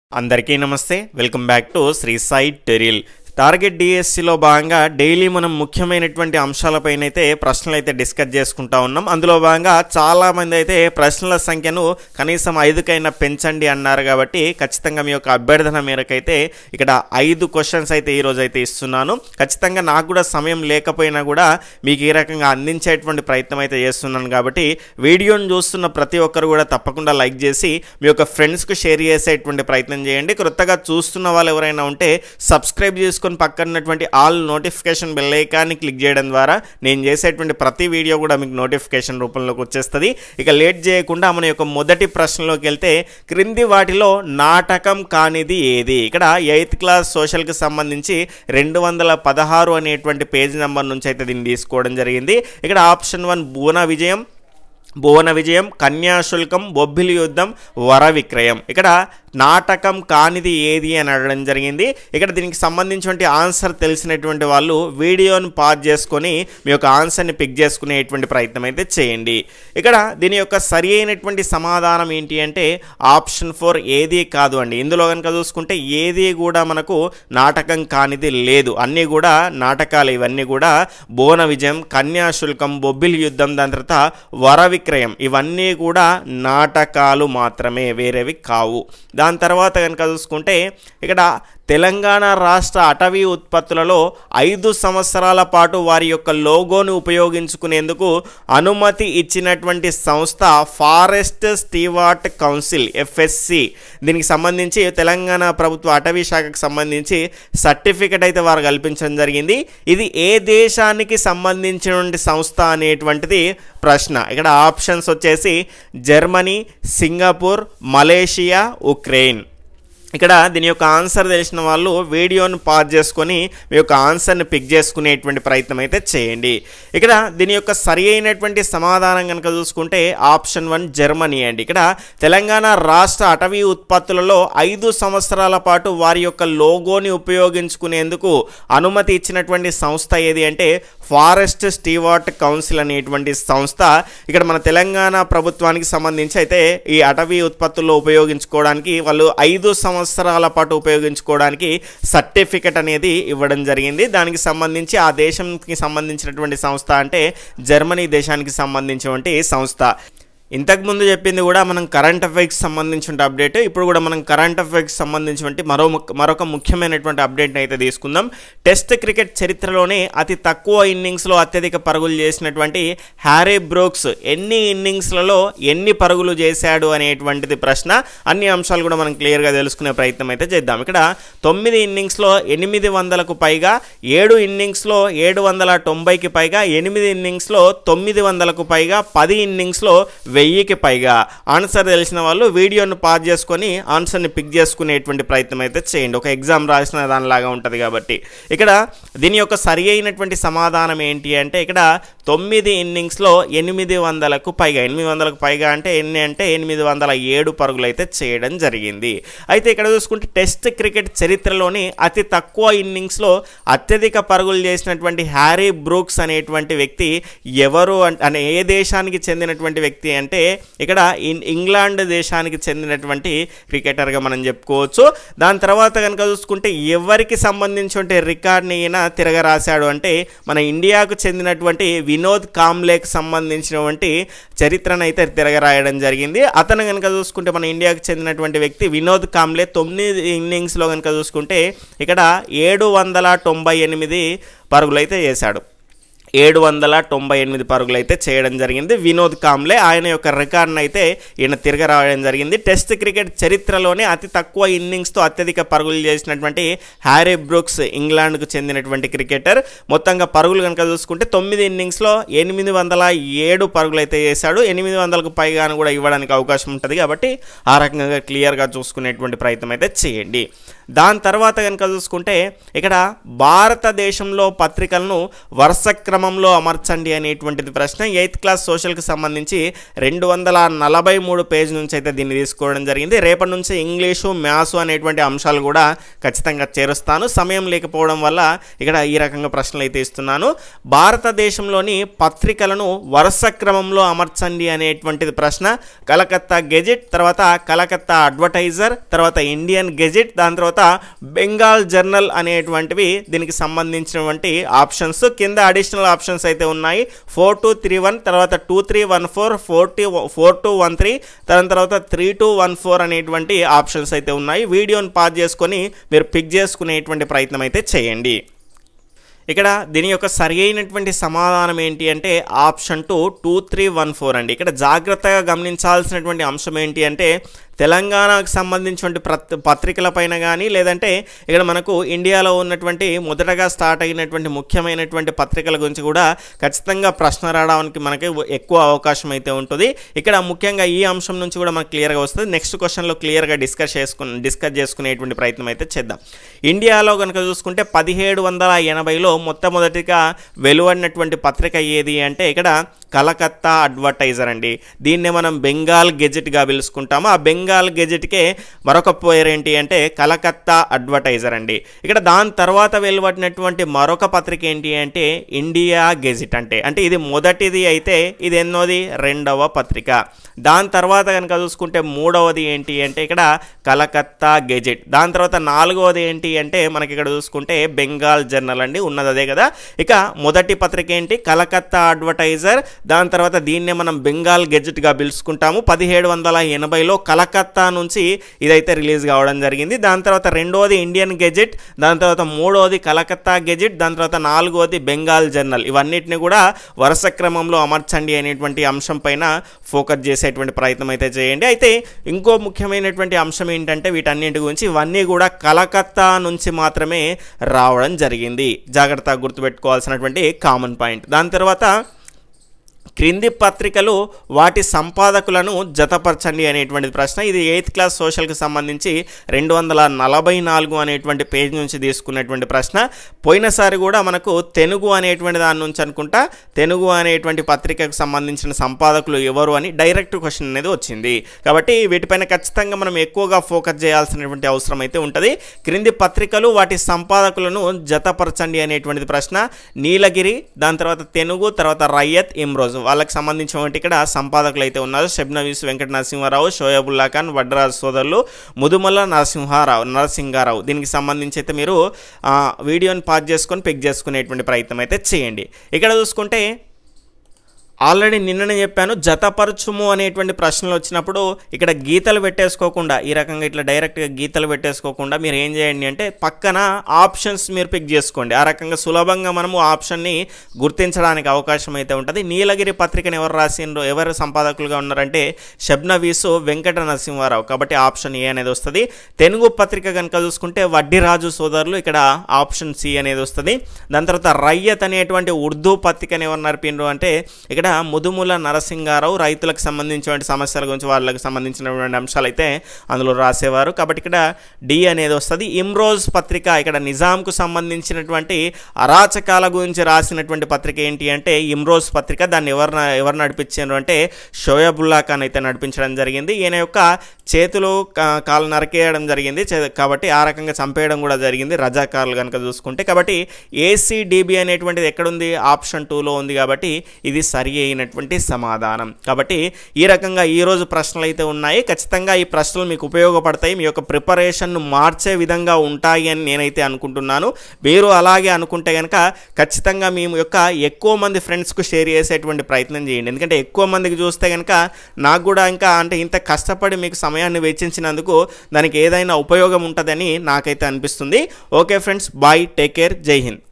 అందరికీ నమస్తే welcome back to Sri Sai టెరిల్ టార్గెట్ డిఎస్సిలో భాగంగా డైలీ మనం ముఖ్యమైనటువంటి అంశాలపైన అయితే ప్రశ్నలు అయితే డిస్కస్ చేసుకుంటా ఉన్నాం అందులో భాగంగా చాలా మంది అయితే ప్రశ్నల సంఖ్యను కనీసం ఐదుకైనా పెంచండి అన్నారు కాబట్టి ఖచ్చితంగా మీ యొక్క అభ్యర్థన మేరకైతే ఇక్కడ ఐదు క్వశ్చన్స్ అయితే ఈరోజు అయితే ఇస్తున్నాను ఖచ్చితంగా నాకు కూడా సమయం లేకపోయినా కూడా మీకు ఈ రకంగా అందించేటువంటి ప్రయత్నం అయితే చేస్తున్నాను కాబట్టి వీడియోని చూస్తున్న ప్రతి ఒక్కరు కూడా తప్పకుండా లైక్ చేసి మీ యొక్క ఫ్రెండ్స్కు షేర్ చేసేటువంటి ప్రయత్నం చేయండి కొత్తగా చూస్తున్న వాళ్ళు ఎవరైనా ఉంటే సబ్స్క్రైబ్ చేసుకొని పక్కన ఉన్నటువంటి ఆల్ నోటిఫికేషన్ బెల్ ఐకాన్ని క్లిక్ చేయడం ద్వారా నేను చేసేటువంటి ప్రతి వీడియో కూడా మీకు నోటిఫికేషన్ రూపంలోకి వచ్చేస్తుంది ఇక లేట్ చేయకుండా మన యొక్క మొదటి ప్రశ్నలోకి వెళ్తే క్రింది వాటిలో నాటకం కానిది ఏది ఇక్కడ ఎయిత్ క్లాస్ సోషల్కి సంబంధించి రెండు వందల పదహారు అనేటువంటి పేజ్ నెంబర్ నుంచి అయితే దీన్ని తీసుకోవడం జరిగింది ఇక్కడ ఆప్షన్ వన్ భువన విజయం భువన విజయం కన్యాశుల్కం బొబ్బిలి యుద్ధం వర విక్రయం ఇక్కడ నాటకం కానిది ఏది అని అడగడం జరిగింది ఇక్కడ దీనికి సంబంధించినటువంటి ఆన్సర్ తెలిసినటువంటి వాళ్ళు వీడియోని పాజ్ చేసుకొని మీ యొక్క ఆన్సర్ని పిక్ చేసుకునేటువంటి ప్రయత్నం అయితే చేయండి ఇక్కడ దీని యొక్క సరి అయినటువంటి సమాధానం ఏంటి అంటే ఆప్షన్ ఫోర్ ఏది కాదు అండి ఇందులో కనుక చూసుకుంటే ఏది కూడా మనకు నాటకం కానిది లేదు అన్నీ కూడా నాటకాలు ఇవన్నీ కూడా భువన విజయం కన్యాశుల్కం బొబ్బిలి యుద్ధం దాని తర్వాత వర విక్రయం ఇవన్నీ కూడా నాటకాలు మాత్రమే వేరేవి కావు దాని తర్వాత కనుక చూసుకుంటే ఇక్కడ తెలంగాణ రాష్ట్ర అటవీ ఉత్పత్తులలో ఐదు సంవత్సరాల పాటు వారి యొక్క లోగోను ఉపయోగించుకునేందుకు అనుమతి ఇచ్చినటువంటి సంస్థ ఫారెస్ట్ స్టీవార్ట్ కౌన్సిల్ ఎఫ్ఎస్సి దీనికి సంబంధించి తెలంగాణ ప్రభుత్వ అటవీ శాఖకు సంబంధించి సర్టిఫికెట్ అయితే వారు కల్పించడం జరిగింది ఇది ఏ దేశానికి సంబంధించినటువంటి సంస్థ అనేటువంటిది ప్రశ్న ఇక్కడ ఆప్షన్స్ వచ్చేసి జర్మనీ సింగపూర్ మలేషియా ఉక్రెయిన్ ఇక్కడ దీని యొక్క ఆన్సర్ తెలిసిన వాళ్ళు వీడియోను పాజ్ చేసుకొని మీ యొక్క ఆన్సర్ని పిక్ చేసుకునేటువంటి ప్రయత్నం అయితే చేయండి ఇక్కడ దీని యొక్క సరి అయినటువంటి సమాధానం కనుక చూసుకుంటే ఆప్షన్ వన్ జర్మనీ అండి ఇక్కడ తెలంగాణ రాష్ట్ర అటవీ ఉత్పత్తులలో ఐదు సంవత్సరాల పాటు వారి యొక్క లోగోని ఉపయోగించుకునేందుకు అనుమతి ఇచ్చినటువంటి సంస్థ ఏది అంటే ఫారెస్ట్ స్టీవార్ట్ కౌన్సిల్ అనేటువంటి సంస్థ ఇక్కడ మన తెలంగాణ ప్రభుత్వానికి సంబంధించి అయితే ఈ అటవీ ఉత్పత్తుల్లో ఉపయోగించుకోవడానికి వాళ్ళు ఐదు సంవత్సరాల పాటు ఉపయోగించుకోవడానికి సర్టిఫికెట్ అనేది ఇవ్వడం జరిగింది దానికి సంబంధించి ఆ దేశంకి సంబంధించినటువంటి సంస్థ అంటే జర్మనీ దేశానికి సంబంధించినటువంటి సంస్థ ఇంతకుముందు చెప్పింది కూడా మనం కరెంట్ అఫైర్స్ సంబంధించిన అప్డేట్ ఇప్పుడు కూడా మనం కరెంట్ అఫైర్స్ సంబంధించినటువంటి మరో ముక్- మరొక ముఖ్యమైనటువంటి అప్డేట్ అయితే తీసుకుందాం టెస్ట్ క్రికెట్ చరిత్రలోనే అతి తక్కువ ఇన్నింగ్స్లో అత్యధిక పరుగులు చేసినటువంటి హ్యారీ బ్రోక్స్ ఎన్ని ఇన్నింగ్స్లలో ఎన్ని పరుగులు చేశాడు అనేటువంటిది ప్రశ్న అన్ని అంశాలు కూడా మనం క్లియర్గా తెలుసుకునే ప్రయత్నం అయితే చేద్దాం ఇక్కడ తొమ్మిది ఇన్నింగ్స్లో ఎనిమిది వందలకు పైగా ఏడు ఇన్నింగ్స్లో ఏడు వందల తొంభైకి పైగా ఎనిమిది ఇన్నింగ్స్లో తొమ్మిది వందలకు పైగా పది ఇన్నింగ్స్లో వెయ్యికి పైగా ఆన్సర్ తెలిసిన వాళ్ళు వీడియోను పాజ్ చేసుకొని ఆన్సర్ని పిక్ చేసుకునేటువంటి ప్రయత్నం అయితే చేయండి ఒక ఎగ్జామ్ రాసిన దానిలాగా ఉంటుంది కాబట్టి ఇక్కడ దీని యొక్క సరి అయినటువంటి సమాధానం ఏంటి అంటే ఇక్కడ తొమ్మిది ఇన్నింగ్స్లో ఎనిమిది వందలకు పైగా ఎనిమిది వందలకు పైగా అంటే ఎన్ని అంటే ఎనిమిది వందల ఏడు పరుగులు అయితే చేయడం జరిగింది అయితే ఇక్కడ చూసుకుంటే టెస్ట్ క్రికెట్ చరిత్రలోని అతి తక్కువ ఇన్నింగ్స్లో అత్యధిక పరుగులు చేసినటువంటి హ్యారీ బ్రూక్స్ అనేటువంటి వ్యక్తి ఎవరు అన్- అనే ఏ దేశానికి చెందినటువంటి వ్యక్తి అంటే ఇక్కడ ఇన్ ఇంగ్లాండ్ దేశానికి చెందినటువంటి క్రికెటర్గా మనం చెప్పుకోవచ్చు దాని తర్వాత కనుక చూసుకుంటే ఎవరికి సంబంధించిన రికార్డ్ని ఈయన తిరగరాశాడు అంటే మన ఇండియాకు చెందినటువంటి వినోద్ కామ్లేకి సంబంధించినటువంటి చరిత్రను అయితే తిరగరాయడం జరిగింది అతను కనుక చూసుకుంటే మన ఇండియాకు చెందినటువంటి వ్యక్తి వినోద్ కామ్లే తొమ్మిది ఇన్నింగ్స్లో కనుక చూసుకుంటే ఇక్కడ ఏడు వందల తొంభై ఎనిమిది పరుగులు అయితే చేశాడు ఏడు వందల తొంభై ఎనిమిది పరుగులు అయితే చేయడం జరిగింది వినోద్ కాంబ్లే ఆయన యొక్క రికార్డును అయితే ఈయన తిరగరావడం జరిగింది టెస్ట్ క్రికెట్ చరిత్రలోనే అతి తక్కువ ఇన్నింగ్స్తో అత్యధిక పరుగులు చేసినటువంటి హ్యారీ బ్రూక్స్ ఇంగ్లాండ్కు చెందినటువంటి క్రికెటర్ మొత్తంగా పరుగులు కనుక చూసుకుంటే తొమ్మిది ఇన్నింగ్స్లో ఎనిమిది వందల ఏడు పరుగులు అయితే చేశాడు ఎనిమిది వందలకు పైగా కూడా ఇవ్వడానికి అవకాశం ఉంటుంది కాబట్టి ఆ రకంగా క్లియర్గా చూసుకునేటువంటి ప్రయత్నం అయితే చేయండి దాని తర్వాత కనుక చూసుకుంటే ఇక్కడ భారతదేశంలో పత్రికలను వరుస క్రమ క్రమంలో అమర్చండి అనేటువంటిది ప్రశ్న ఎయిత్ క్లాస్ సోషల్కి సంబంధించి రెండు వందల నలభై మూడు పేజ్ నుంచి అయితే దీన్ని తీసుకోవడం జరిగింది రేపటి నుంచి ఇంగ్లీషు మ్యాథ్స్ అనేటువంటి అంశాలు కూడా ఖచ్చితంగా చేరుస్తాను సమయం లేకపోవడం వల్ల ఇక్కడ ఈ రకంగా ప్రశ్నలు అయితే ఇస్తున్నాను భారతదేశంలోని పత్రికలను వరుస క్రమంలో అమర్చండి అనేటువంటిది ప్రశ్న కలకత్తా గెజెట్ తర్వాత కలకత్తా అడ్వర్టైజర్ తర్వాత ఇండియన్ గెజెట్ దాని తర్వాత బెంగాల్ జర్నల్ అనేటువంటివి దీనికి సంబంధించినటువంటి ఆప్షన్స్ కింద అడిషనల్ ఆప్షన్స్ అయితే ఉన్నాయి ఫోర్ టూ త్రీ వన్ తర్వాత two three one four four two four two one three దాని తర్వాత త్రీ టూ వన్ ఫోర్ అనేటువంటి ఆప్షన్స్ అయితే ఉన్నాయి వీడియోని పాజ్ చేసుకొని మీరు పిక్ చేసుకునేటువంటి ప్రయత్నం అయితే చేయండి ఇక్కడ దీని యొక్క సరి అయినటువంటి సమాధానం ఏంటి అంటే option two two three one four అండి ఇక్కడ జాగ్రత్తగా గమనించాల్సినటువంటి అంశం ఏంటి అంటే తెలంగాణకు సంబంధించినటువంటి ప్రత్ పత్రికల పైన కానీ లేదంటే ఇక్కడ మనకు ఇండియాలో ఉన్నటువంటి మొదటగా స్టార్ట్ అయినటువంటి ముఖ్యమైనటువంటి పత్రికల గురించి కూడా ఖచ్చితంగా ప్రశ్న రావడానికి మనకి ఎక్కువ అవకాశం అయితే ఉంటుంది ఇక్కడ ముఖ్యంగా ఈ అంశం నుంచి కూడా మనకు క్లియర్గా వస్తుంది నెక్స్ట్ క్వశ్చన్లో క్లియర్గా డిస్కస్ చేసుకుని డిస్కస్ చేసుకునేటువంటి ప్రయత్నం అయితే చేద్దాం ఇండియాలో కనుక చూసుకుంటే పదిహేడు వందల ఎనభైలో మొట్టమొదటిగా వెలువడినటువంటి పత్రిక ఏది అంటే ఇక్కడ కలకత్తా అడ్వర్టైజర్ అండి దీన్నే మనం బెంగాల్ గెజెట్గా పిలుచుకుంటాము ఆ బెంగాల్ గెజెట్కే మరొక పేరు ఏంటి అంటే కలకత్తా అడ్వర్టైజర్ అండి ఇక్కడ దాని తర్వాత వెలువడినటువంటి మరొక పత్రిక ఏంటి అంటే ఇండియా గెజెట్ అంటే అంటే ఇది మొదటిది అయితే ఇది ఎన్నోది రెండవ పత్రిక దాని తర్వాత కనుక చూసుకుంటే మూడవది ఏంటి అంటే ఇక్కడ కలకత్తా గెజెట్ దాని తర్వాత నాలుగవది ఏంటి అంటే మనకి ఇక్కడ చూసుకుంటే బెంగాల్ జర్నల్ అండి ఉన్నది అదే కదా ఇక మొదటి పత్రిక ఏంటి కలకత్తా అడ్వర్టైజర్ దాని తర్వాత దీన్నే మనం బెంగాల్ గెజెట్గా పిలుచుకుంటాము పదిహేడు వందల ఎనభైలో కలకత్తా నుంచి ఇదైతే రిలీజ్ కావడం జరిగింది దాని తర్వాత రెండవది ఇండియన్ గెజెట్ దాని తర్వాత మూడవది కలకత్తా గెజెట్ దాని తర్వాత నాలుగవది బెంగాల్ జర్నల్ ఇవన్నిటిని కూడా వరుస క్రమంలో అమర్చండి అనేటువంటి అంశం పైన ఫోకస్ చేసేటువంటి ప్రయత్నం అయితే చేయండి అయితే ఇంకో ముఖ్యమైనటువంటి అంశం ఏంటంటే వీటన్నింటి గురించి ఇవన్నీ కూడా కలకత్తా నుంచి మాత్రమే రావడం జరిగింది జాగ్రత్తగా గుర్తుపెట్టుకోవాల్సినటువంటి కామన్ పాయింట్ దాని తర్వాత క్రింది పత్రికలు వాటి సంపాదకులను జతపరచండి అనేటువంటి ప్రశ్న ఇది ఎయిత్ క్లాస్ సోషల్కి సంబంధించి రెండు వందల నలభై నాలుగు అనేటువంటి పేజ్ నుంచి తీసుకున్నటువంటి ప్రశ్న పోయినసారి కూడా మనకు తెలుగు అనేటువంటి దాని నుంచి అనుకుంటా తెలుగు అనేటువంటి పత్రికకు సంబంధించిన సంపాదకులు ఎవరు అని డైరెక్ట్ క్వశ్చన్ అనేది వచ్చింది కాబట్టి వీటిపైన ఖచ్చితంగా మనం ఎక్కువగా ఫోకస్ చేయాల్సినటువంటి అవసరం అయితే ఉంటుంది క్రింది పత్రికలు వాటి సంపాదకులను జతపరచండి అనేటువంటిది ప్రశ్న నీలగిరి దాని తర్వాత తెలుగు తర్వాత రయ్యత్ ఇమ్రోజ్ వాళ్ళకి సంబంధించినటువంటి ఇక్కడ సంపాదకులు అయితే ఉన్నారు షబ్నవీస్ వెంకట నరసింహారావు షోయబుల్లా ఖాన్ వడ్రాజ్ సోదరులు ముదుమల్ల నరసింహారావు నరసింహారావు దీనికి సంబంధించి అయితే మీరు ఆ, వీడియోని పాజ్ చేసుకొని పిక్ చేసుకునేటువంటి ప్రయత్నం అయితే చేయండి ఇక్కడ చూసుకుంటే ఆల్రెడీ నిన్ననే చెప్పాను జతపరచుము అనేటువంటి ప్రశ్నలు వచ్చినప్పుడు ఇక్కడ గీతలు పెట్టేసుకోకుండా ఈ రకంగా ఇట్లా డైరెక్ట్గా గీతలు పెట్టేసుకోకుండా మీరు ఏం చేయండి అంటే పక్కన ఆప్షన్స్ మీరు పిక్ చేసుకోండి ఆ రకంగా సులభంగా మనము ఆప్షన్ని గుర్తించడానికి అవకాశం అయితే ఉంటుంది నీలగిరి పత్రికను ఎవరు రాసిండ్రో ఎవరు సంపాదకులుగా ఉన్నారంటే షబ్నవీసు వెంకట నరసింహారావు కాబట్టి ఆప్షన్ ఏ అనేది వస్తుంది తెలుగు పత్రిక కనుక చూసుకుంటే వడ్డీరాజు సోదరులు ఇక్కడ ఆప్షన్ సి అనేది వస్తుంది దాని తర్వాత రయ్యత్ అనేటువంటి ఉర్దూ పత్రికను ఎవరు నడిపిండ్రు అంటే ఇక్కడ ముదుముల నరసింగారావు రైతులకు సంబంధించినటువంటి సమస్యల గురించి వాళ్ళకి సంబంధించినటువంటి అంశాలు అయితే అందులో రాసేవారు కాబట్టి ఇక్కడ డి అనేది వస్తుంది ఇమ్రోజ్ పత్రిక ఇక్కడ నిజాంకు సంబంధించినటువంటి అరాచకాల గురించి రాసినటువంటి పత్రిక ఏంటి అంటే ఇమ్రోజ్ పత్రిక దాన్ని ఎవరు న- ఎవరు నడిపించారు అంటే షోయబుల్లా ఖాన్ అయితే నడిపించడం జరిగింది ఈయన యొక్క చేతులు కా- కాలు నరికేయడం జరిగింది చే- కాబట్టి ఆ రకంగా చంపేయడం కూడా జరిగింది రజాకార్లు కనుక చూసుకుంటే కాబట్టి ఏసీడీబీ అనేటువంటిది ఎక్కడుంది ఆప్షన్ టూలో ఉంది కాబట్టి ఇది సరి అయినటువంటి సమాధానం కాబట్టి ఈ రకంగా ఈ రోజు ప్రశ్నలు అయితే ఉన్నాయి ఖచ్చితంగా ఈ ప్రశ్నలు మీకు ఉపయోగపడతాయి మీ యొక్క ప్రిపరేషన్ను మార్చే విధంగా ఉంటాయి అని నేనైతే అనుకుంటున్నాను మీరు అలాగే అనుకుంటే కనుక ఖచ్చితంగా మీ యొక్క ఎక్కువ మంది ఫ్రెండ్స్కు షేర్ చేసేటువంటి ప్రయత్నం చేయండి ఎందుకంటే ఎక్కువ మందికి చూస్తే కనుక నాకు కూడా ఇంకా అంటే ఇంత కష్టపడి మీకు సమయాన్ని వెచ్చించినందుకు దానికి ఏదైనా ఉపయోగం ఉంటుందని నాకైతే అనిపిస్తుంది okay friends bye take care జై హింద్